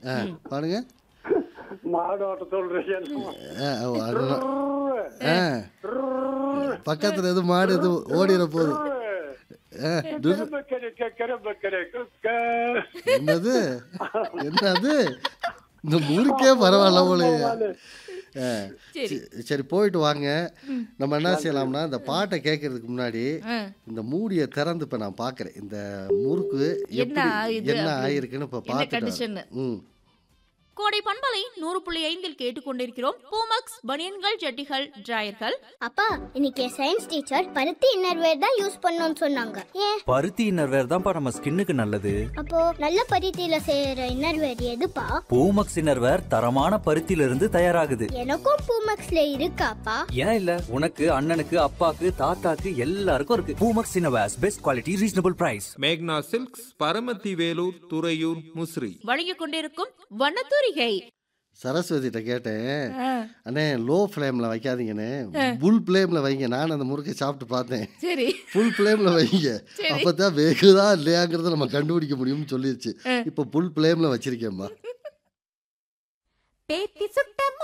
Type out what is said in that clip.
ஆ பாருங்க மாடு ஓட்ட சொல்றீங்க ஆ, ஓ, அதெல்லாம். ஆ பக்கத்தில் எதுவும் மாடு எதுவும் ஓடிட போகுது ஆ, டு- என்னது என்னது இந்த முறுக்கே பரவாயில்ல போல ஆ, சரி சரி, சரி போயிட்டு வாங்க நம்ம என்ன செய்யலாம்னா இந்த பாட்டை கேட்கறதுக்கு முன்னாடி ஆ. இந்த மூடியை திறந்து இப்ப நான் பார்க்கறேன் இந்த முறுக்கு என்ன எப்படி ஆகுது என்ன அப்படி? ஆயிருக்குன்னு இப்ப என்ன பார்த்துட்டேன் கண்டிஷன் ம் கோடை பண்பலை நூறு புள்ளி ஐந்தில் கேட்டுக்கொண்டிருக்கிறோம் பூமக்ஸ் பனியன்கள் ஜட்டிகள் டிராயர்கள் அப்பா இன்னைக்கு சயின்ஸ் டீச்சர் பருத்தி இன்னர்வேர் தான் யூஸ் பண்ணணும்னு சொன்னாங்க ஏன் பருத்தி இன்னர்வேர் தான்ப்பா நம்ம ஸ்கின்னுக்கு நல்லது அப்போ நல்ல பருத்தியில செய்யற இன்னர்வேர் எதுப்பா பூமக்ஸ் இன்னர்வேர் தரமான பருத்தியில இருந்து தயாராகுது எனக்கும் பூமக்ஸ்ல இருக்காப்பா ஏன் இல்ல உனக்கு அண்ணனுக்கு அப்பாக்கு தாத்தாக்கு எல்லாருக்கும் இருக்கு Poomex innerwears best quality reasonable price மேக்னா சில்க்ஸ் பரமத்தி வேலூர் துறையூர் முசிறி வழங்கிக் கொண்டிருக்கும் வண்ணத்தூரிகை சரஸ்வதிட்ட கேட்டேன் அண்ணே லோ ஃப்ளேமில் வைக்காதீங்கண்ணே ஃபுல் ஃப்ளேமில் வைங்க நான் அந்த முறுக்கை சாப்பிட்டு பார்த்தேன் சரி ஃபுல் ஃப்ளேமில் வைங்க அப்போ தான் வேகுதா இல்லையாங்கிறத நம்ம கண்டுபிடிக்க முடியும்னு சொல்லிருச்சு இப்போ ஃபுல் ஃப்ளேமில் வச்சிருக்கேம்மா பேத்தி சுட்ட